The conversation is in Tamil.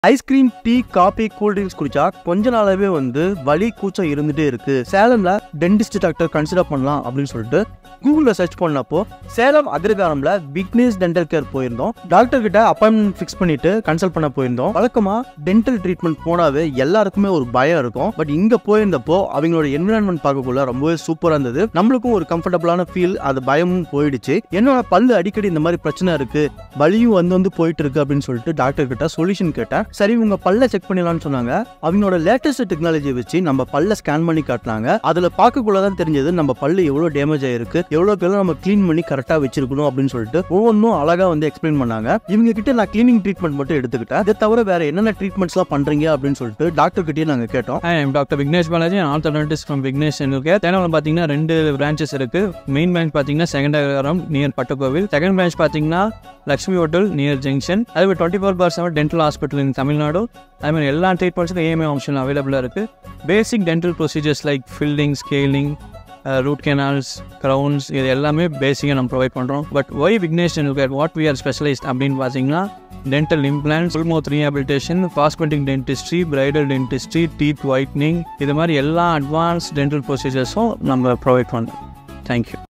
ஐஸ்கிரீம் டீ காபி கூல்ட்ரிங்க்ஸ் குடிச்சா கொஞ்ச நாளாவே வந்து வலி கூச்சம் இருந்துட்டே இருக்கு சேலம்ல டென்டிஸ்ட் டாக்டர் கன்சிடர் பண்ணலாம் அப்படின்னு சொல்லிட்டு கூகுளில் சர்ச் பண்ணப்போ சேலம் அக்ரகாரம்ல விக்னேஷ் டென்டல் கேர் போயிருந்தோம் டாக்டர் கிட்ட அப்பாயின்மெண்ட் ஃபிக்ஸ் பண்ணிட்டு கன்சல்ட் பண்ண போயிருந்தோம் வழக்கமா டென்டல் ட்ரீட்மெண்ட் போனாவே எல்லாருக்குமே ஒரு பயம் இருக்கும் பட் இங்க போயிருந்தப்போ அவங்களோட என்விரான்மெண்ட் பார்க்கக்குள்ள ரொம்பவே சூப்பரா இருந்தது நம்மளுக்கும் ஒரு கம்ஃபர்டபுளான ஃபீல் அது பயமும் போயிடுச்சு என்னோட பல்லு அடிக்கடி இந்த மாதிரி பிரச்சனை இருக்கு வலியும் வந்து வந்து போயிட்டு இருக்கு அப்படின்னு சொல்லிட்டு டாக்டர் கிட்ட சொல்யூஷன் கேட்டேன் சரி உங்க பல்ல செக் பண்ணிடலாம்னு சொன்னாங்க அவங்களோட லேட்டஸ்ட் டெக்னாலஜி வச்சு நம்ம பல்ல ஸ்கேன் பண்ணி காட்டினாங்க அதுல பார்க்கக்குள்ள தான் தெரிஞ்சது நம்ம பல்லு எவ்வளவு டேமேஜ் ஆயிருக்கு எவ்வளோக்கு எவ்வளோ நம்ம க்ளீன் பண்ணி கரெக்டா வச்சிருக்கணும் அப்படின்னு சொல்லிட்டு ஒவ்வொன்றும் அழகா வந்து எக்ஸ்பிளைன் பண்ணாங்க இவங்க கிட்ட நான் க்ளீனிங் ட்ரீட்மெண்ட் மட்டும் எடுத்துக்கிட்டேன் இதை தவிர வேற என்னென்ன ட்ரீட்மெண்ட்ஸ்லாம் பண்றீங்க அப்படின்னு சொல்லிட்டு டாக்டர் கிட்டயே நாங்க கேட்டோம் I am doctor Vignesh Balaji alternatives from Vignesh இருக்கு தேனவில் பார்த்தீங்கன்னா ரெண்டு பிரான்ச்சஸ் இருக்கு மெயின் பிரான்ச் பார்த்தீங்கன்னா second Agaram near Pattukovil second branch பார்த்தீங்கன்னா லக்ஷ்மி ஹோட்டல் நியர் ஜங்ஷன் அது twenty four by seven dental hospital in Tamil Nadu அது மாதிரி எல்லா ட்ரீட்மெண்ட்ஸுக்கும் ஏஎம்ஐ ஆப்ஷன் அவைலபிளாக இருக்குது basic dental procedures like filling scaling root canals crowns இது எல்லாமே பேசிக்காக நம்ம ப்ரொவைட் பண்ணுறோம் but why Vignesh dental what we are specialised அப்படின்னு பார்த்தீங்கன்னா dental implants full mouth rehabilitation cosmetic dentistry bridal dentistry teeth whitening இது மாதிரி எல்லா அட்வான்ஸ் டென்டல் ப்ரொசீஜர்ஸும் நம்ம ப்ரொவைட் பண்ணுறோம் தேங்க்யூ